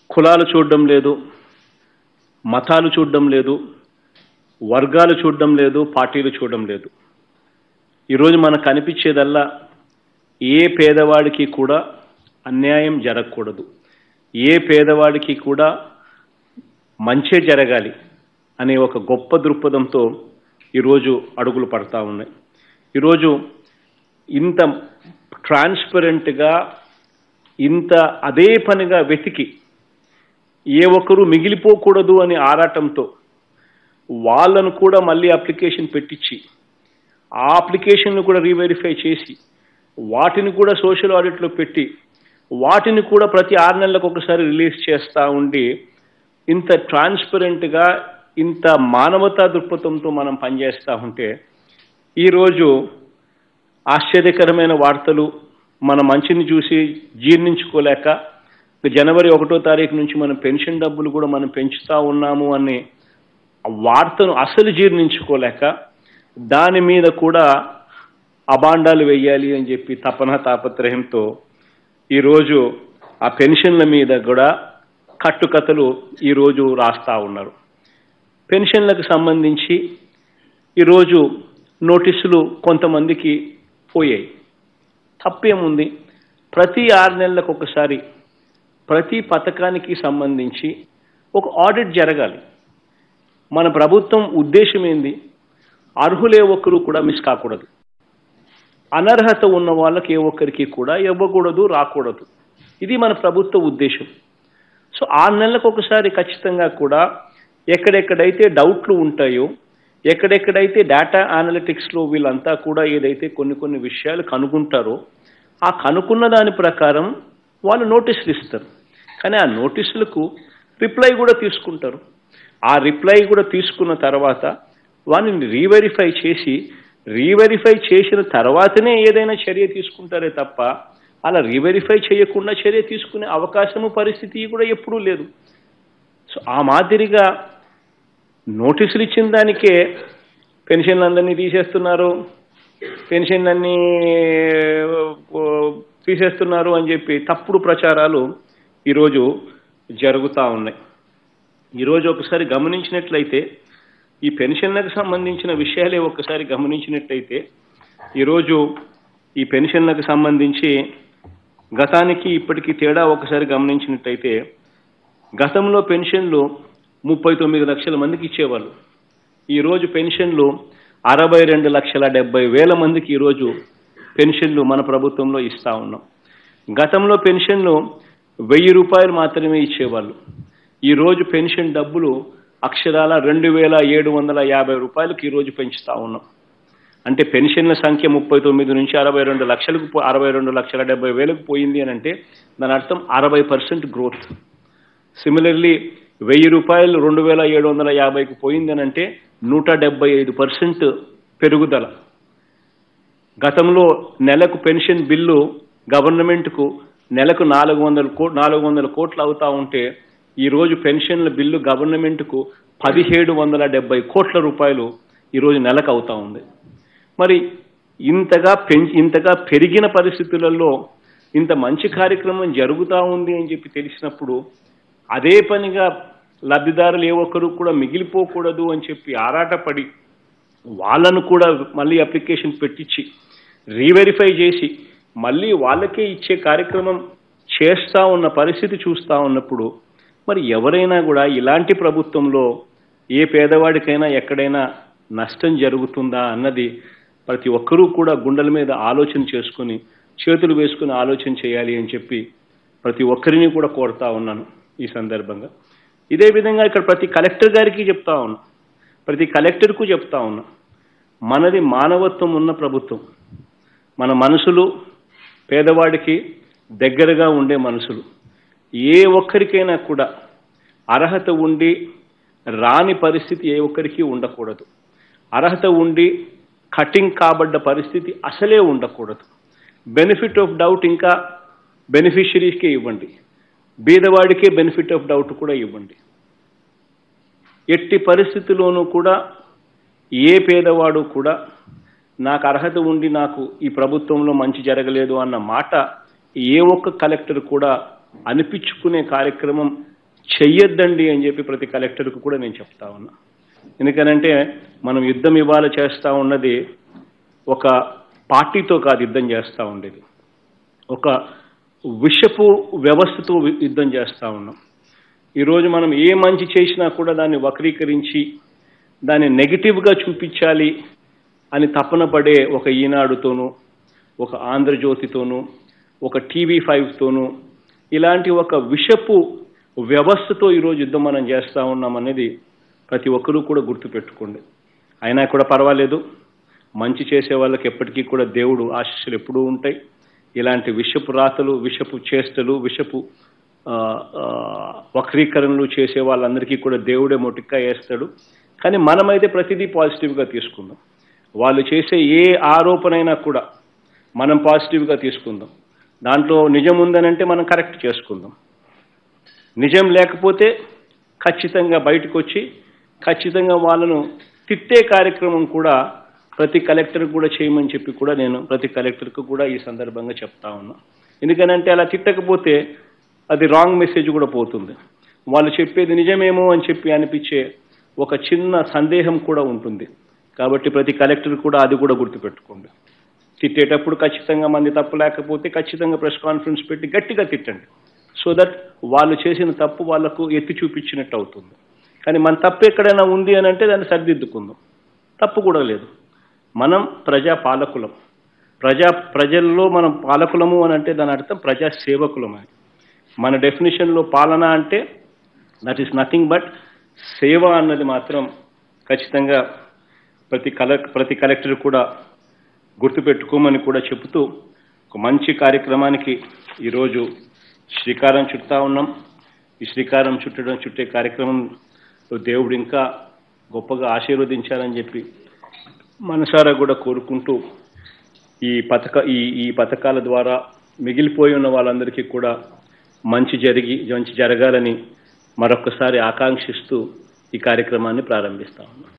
కులాలు చూడడం లేదు మతాలు చూడడం లేదు వర్గాలు చూడడం లేదు పార్టీలు చూడడం లేదు ఈరోజు మనకు కనిపించేదల్లా ఏ పేదవాడికి కూడా అన్యాయం జరగకూడదు ఏ పేదవాడికి కూడా మంచే జరగాలి అనే ఒక గొప్ప దృక్పథంతో ఈరోజు అడుగులు పడతా ఉన్నాయి ఈరోజు ఇంత ట్రాన్స్పరెంట్గా ఇంత అదే పనిగా వెతికి ఏ ఒక్కరూ మిగిలిపోకూడదు అని ఆరాటంతో వాళ్ళను కూడా మళ్ళీ అప్లికేషన్ పెట్టించి ఆ అప్లికేషన్ను కూడా రీవెరిఫై చేసి వాటిని కూడా సోషల్ ఆడిట్లో పెట్టి వాటిని కూడా ప్రతి ఆరు నెలలకు ఒకసారి రిలీజ్ చేస్తూ ఉండి ఇంత ట్రాన్స్పరెంట్గా ఇంత మానవతా దృక్పథంతో మనం పనిచేస్తూ ఉంటే ఈరోజు ఆశ్చర్యకరమైన వార్తలు మన మంచిని చూసి జీర్ణించుకోలేక జనవరి ఒకటో తారీఖు నుంచి మనం పెన్షన్ డబ్బులు కూడా మనం పెంచుతా ఉన్నాము అనే ఆ వార్తను అసలు జీర్ణించుకోలేక దాని మీద కూడా అబాండాలు వెయ్యాలి అని చెప్పి తపన తాపత్రయంతో ఈరోజు ఆ పెన్షన్ల మీద కూడా కట్టుకథలు ఈరోజు రాస్తా ఉన్నారు పెన్షన్లకు సంబంధించి ఈరోజు నోటీసులు కొంతమందికి పోయాయి తప్పేముంది ప్రతి ఆరు నెలలకు ఒకసారి ప్రతి పథకానికి సంబంధించి ఒక ఆడిట్ జరగాలి మన ప్రభుత్వం ఉద్దేశం ఏంది అర్హులే ఒక్కరు కూడా మిస్ కాకూడదు అనర్హత ఉన్న వాళ్ళకి ఏ ఒక్కరికి కూడా ఇవ్వకూడదు రాకూడదు ఇది మన ప్రభుత్వ ఉద్దేశం సో ఆరు నెలలకు ఒకసారి ఖచ్చితంగా కూడా ఎక్కడెక్కడైతే డౌట్లు ఉంటాయో ఎక్కడెక్కడైతే డేటా అనలిటిక్స్లో వీళ్ళంతా కూడా ఏదైతే కొన్ని కొన్ని విషయాలు కనుగొంటారో ఆ కనుక్కున్న దాని ప్రకారం వాళ్ళు నోటీసులు ఇస్తారు కానీ ఆ నోటీసులకు రిప్లై కూడా తీసుకుంటారు ఆ రిప్లై కూడా తీసుకున్న తర్వాత వాటిని రీవెరిఫై చేసి రీవెరిఫై చేసిన తర్వాతనే ఏదైనా చర్య తీసుకుంటారే తప్ప అలా రీవెరిఫై చేయకుండా చర్య తీసుకునే అవకాశము పరిస్థితి కూడా ఎప్పుడూ లేదు సో ఆ మాదిరిగా నోటీసులు ఇచ్చిన దానికే పెన్షన్లందరినీ తీసేస్తున్నారు పెన్షన్లన్నీ ఓ, తీసేస్తున్నారు అని చెప్పి తప్పుడు ప్రచారాలు ఈరోజు జరుగుతూ ఉన్నాయి ఈరోజు ఒకసారి గమనించినట్లయితే ఈ పెన్షన్లకు సంబంధించిన విషయాలే ఒకసారి గమనించినట్లయితే ఈరోజు ఈ పెన్షన్లకు సంబంధించి గతానికి ఇప్పటికీ తేడా ఒకసారి గమనించినట్టయితే గతంలో పెన్షన్లు ముప్పై తొమ్మిది లక్షల మందికి ఇచ్చేవాళ్ళు ఈరోజు పెన్షన్లు అరవై రెండు లక్షల డెబ్బై వేల మందికి ఈరోజు పెన్షన్లు మన ప్రభుత్వంలో ఇస్తా ఉన్నాం గతంలో పెన్షన్లు వెయ్యి రూపాయలు మాత్రమే ఇచ్చేవాళ్ళు ఈరోజు పెన్షన్ డబ్బులు అక్షరాల రెండు వేల ఏడు వందల యాభై రూపాయలకు ఈరోజు పెంచుతా ఉన్నాం అంటే పెన్షన్ల సంఖ్య ముప్పై తొమ్మిది నుంచి అరవై రెండు లక్షలకు పో- అరవై రెండు లక్షల డెబ్బై వేలకు పోయింది అని అంటే దాని అర్థం అరవై పర్సెంట్ గ్రోత్ సిమిలర్లీ వెయ్యి రూపాయలు రెండు వేల ఏడు వందల యాభైకి పోయింది అని అంటే నూట డెబ్బై ఐదు పర్సెంట్ పెరుగుదల గతంలో నెలకు పెన్షన్ బిల్లు గవర్నమెంట్కు నెలకు నాలుగు వందల కో నాలుగు వందల కోట్లు అవుతా ఉంటే ఈరోజు పెన్షన్ల బిల్లు గవర్నమెంట్కు పదిహేడు వందల డెబ్బై కోట్ల రూపాయలు ఈరోజు నెలకు అవుతా ఉంది మరి ఇంతగా పెం ఇంతగా పెరిగిన పరిస్థితులలో ఇంత మంచి కార్యక్రమం జరుగుతూ ఉంది అని చెప్పి తెలిసినప్పుడు అదే పనిగా లబ్ధిదారులు ఏ ఒక్కరు కూడా మిగిలిపోకూడదు అని చెప్పి ఆరాటపడి వాళ్ళను కూడా మళ్ళీ అప్లికేషన్ పెట్టించి రీవెరిఫై చేసి మళ్ళీ వాళ్ళకే ఇచ్చే కార్యక్రమం చేస్తా ఉన్న పరిస్థితి చూస్తా ఉన్నప్పుడు మరి ఎవరైనా కూడా ఇలాంటి ప్రభుత్వంలో ఏ పేదవాడికైనా ఎక్కడైనా నష్టం జరుగుతుందా అన్నది ప్రతి ఒక్కరూ కూడా గుండెల మీద ఆలోచన చేసుకుని చేతులు వేసుకుని ఆలోచన చేయాలి అని చెప్పి ప్రతి ఒక్కరిని కూడా కోరుతా ఉన్నాను ఈ సందర్భంగా ఇదే విధంగా ఇక్కడ ప్రతి కలెక్టర్ గారికి చెప్తా ఉన్నా ప్రతి కలెక్టర్కు చెప్తా ఉన్నా మనది మానవత్వం ఉన్న ప్రభుత్వం మన మనసులు పేదవాడికి దగ్గరగా ఉండే మనసులు ఏ ఒక్కరికైనా కూడా అర్హత ఉండి రాని పరిస్థితి ఏ ఒక్కరికి ఉండకూడదు అర్హత ఉండి కటింగ్ కాబడ్డ పరిస్థితి అసలే ఉండకూడదు బెనిఫిట్ ఆఫ్ డౌట్ ఇంకా బెనిఫిషరీస్కే ఇవ్వండి బీదవాడికే బెనిఫిట్ ఆఫ్ డౌట్ కూడా ఇవ్వండి ఎట్టి పరిస్థితిలోనూ కూడా ఏ పేదవాడు కూడా నాకు అర్హత ఉండి నాకు ఈ ప్రభుత్వంలో మంచి జరగలేదు అన్న మాట ఏ ఒక్క కలెక్టర్ కూడా అనిపించుకునే కార్యక్రమం చెయ్యొద్దండి అని చెప్పి ప్రతి కలెక్టర్కు కూడా నేను చెప్తా ఉన్నా ఎందుకనంటే మనం యుద్ధం ఇవాళ చేస్తూ ఉన్నది ఒక పార్టీతో కాదు యుద్ధం చేస్తూ ఉండేది ఒక విషపు వ్యవస్థతో వి- యుద్ధం చేస్తూ ఉన్నాం ఈరోజు మనం ఏ మంచి చేసినా కూడా దాన్ని వక్రీకరించి దాన్ని నెగిటివ్గా చూపించాలి అని తపన పడే ఒక ఈనాడుతోనూ ఒక ఆంధ్రజ్యోతితోనూ ఒక టీవీ ఫైవ్తోనూ ఇలాంటి ఒక విషపు వ్యవస్థతో ఈరోజు యుద్ధం మనం చేస్తూ ఉన్నాం అనేది ప్రతి ఒక్కరూ కూడా గుర్తుపెట్టుకోండి అయినా కూడా పర్వాలేదు మంచి చేసే వాళ్ళకి ఎప్పటికీ కూడా దేవుడు ఆశీస్సులు ఎప్పుడూ ఉంటాయి ఇలాంటి విషపు రాతలు విషపు చేష్టలు విషపు ఆ, ఆ, వక్రీకరణలు చేసే వాళ్ళందరికీ కూడా దేవుడే మొటిక్కా వేస్తాడు కానీ మనమైతే ప్రతిదీ పాజిటివ్గా తీసుకుందాం వాళ్ళు చేసే ఏ ఆరోపణైనా కూడా మనం పాజిటివ్గా తీసుకుందాం దాంట్లో నిజం ఉందనంటే మనం కరెక్ట్ చేసుకుందాం నిజం లేకపోతే ఖచ్చితంగా బయటకు వచ్చి ఖచ్చితంగా వాళ్ళను తిట్టే కార్యక్రమం కూడా ప్రతి కలెక్టర్ కూడా చేయమని చెప్పి కూడా నేను ప్రతి కలెక్టర్కు కూడా ఈ సందర్భంగా చెప్తా ఉన్నా ఎందుకనంటే అలా తిట్టకపోతే అది రాంగ్ మెసేజ్ కూడా పోతుంది వాళ్ళు చెప్పేది నిజమేమో అని చెప్పి అనిపించే ఒక చిన్న సందేహం కూడా ఉంటుంది కాబట్టి ప్రతి కలెక్టర్ కూడా అది కూడా గుర్తుపెట్టుకోండి తిట్టేటప్పుడు ఖచ్చితంగా మంది తప్పు లేకపోతే ఖచ్చితంగా ప్రెస్ కాన్ఫరెన్స్ పెట్టి గట్టిగా తిట్టండి సో దట్ వాళ్ళు చేసిన తప్పు వాళ్ళకు ఎత్తి చూపించినట్టు అవుతుంది కానీ మన తప్పు ఎక్కడైనా ఉంది అని అంటే దాన్ని సరిదిద్దుకుందాం తప్పు కూడా లేదు మనం ప్రజా పాలకులం ప్రజా ప్రజల్లో మనం పాలకులము అని అంటే దాని అర్థం ప్రజా సేవకులం అని మన డెఫినేషన్లో పాలన అంటే దట్ ఈస్ నథింగ్ బట్ సేవ అన్నది మాత్రం ఖచ్చితంగా ప్రతి కల ప్రతి కలెక్టర్ కూడా గుర్తుపెట్టుకోమని కూడా చెబుతూ ఒక మంచి కార్యక్రమానికి ఈరోజు శ్రీకారం చుడతా ఉన్నాం ఈ శ్రీకారం చుట్టడం చుట్టే కార్యక్రమంలో దేవుడు ఇంకా గొప్పగా ఆశీర్వదించాలని చెప్పి మనసారా కూడా కోరుకుంటూ ఈ పథక ఈ ఈ పథకాల ద్వారా మిగిలిపోయి ఉన్న వాళ్ళందరికీ కూడా మంచి జరిగి మంచి జరగాలని మరొకసారి ఆకాంక్షిస్తూ ఈ కార్యక్రమాన్ని ప్రారంభిస్తా ఉన్నాం